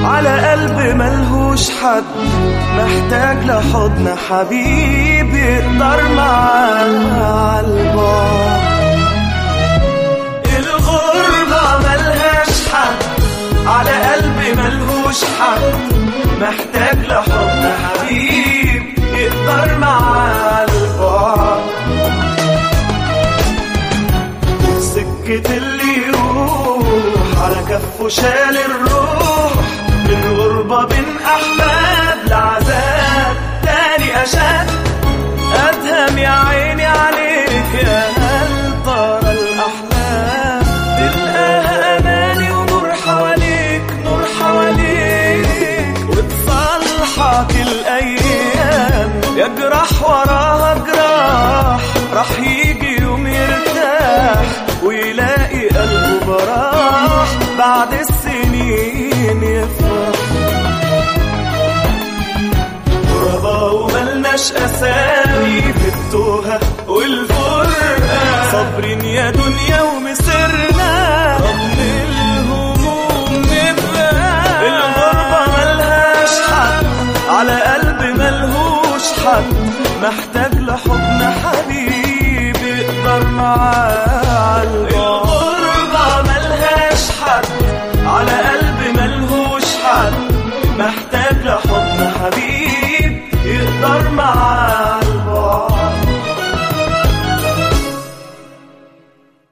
على قلب ملهوش حد محتاج لحضن حبيب يقدر معاه عالبعد الغربة ملهاش حد على قلب ملهوش حد محتاج لحضن حبيب يقدر معاه البعد سكة اللي يروح على كفه شال الروح من غربة بين أحباب لعذاب تاني أشد أدهم يا عيني عليك يا هل ترى الأحلام تلقاها أماني ونور حواليك نور حواليك وتصلحك الأيام يجرح وراها جراح راح يجي يوم يرتاح ويلاقي قلبه براح بعد السنين يفرح غربا وملناش أسامي في التوهة والفرقة صابرين يا دنيا ومسر